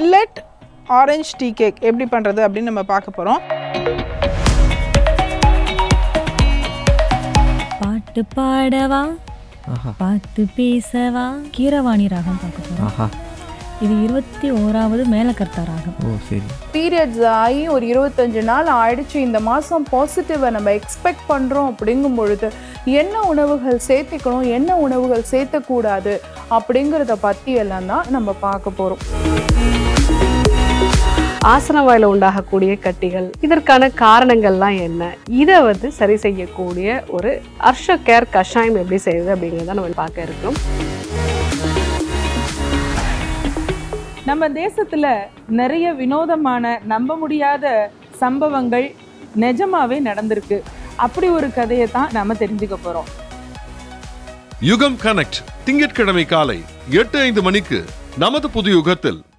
millet orange tea cake எப்படி பண்ணுறது அப்படின்னு நம்ம பார்க்க போகிறோம் பாட்டு பாடவா ஆஹா பாட்டு பேசவா கீரவாணி ராகம் பார்க்க போறோம் ஆஹா இது இருபத்தி ஓராவது மேலக்கர்த்தா ராகம் ஓ சரி பீரியட்ஸ் ஆகி ஒரு இருபத்தஞ்சு நாள் ஆயிடுச்சு இந்த மாதம் பாசிட்டிவை நம்ம எக்ஸ்பெக்ட் பண்ணுறோம் அப்படிங்கும் பொழுது என்ன உணவுகள் சேர்த்திக்கணும் என்ன உணவுகள் சேர்த்தக்கூடாது அப்படிங்கிறத பற்றி எல்லாம் தான் நம்ம பார்க்க போகிறோம் ஆசன வாயில உண்டாகக்கூடிய கட்டிகள் இதற்கான காரணங்கள்லாம் என்ன இதை வந்து சரி செய்யக்கூடிய ஒரு அர்ஷ கேர் கஷாயம் எப்படி செய்யுது அப்படிங்கிறத நம்ம பார்க்க இருக்கோம் நம்ம தேசத்தில் நிறைய வினோதமான நம்ப முடியாத சம்பவங்கள் நிஜமாவே நடந்திருக்கு அப்படி ஒரு கதையை தான் நாம தெரிஞ்சுக்க போகிறோம் யுகம் கனெக்ட் திங்கட்கிழமை காலை எட்டு ஐந்து மணிக்கு நமது புது யுகத்தில்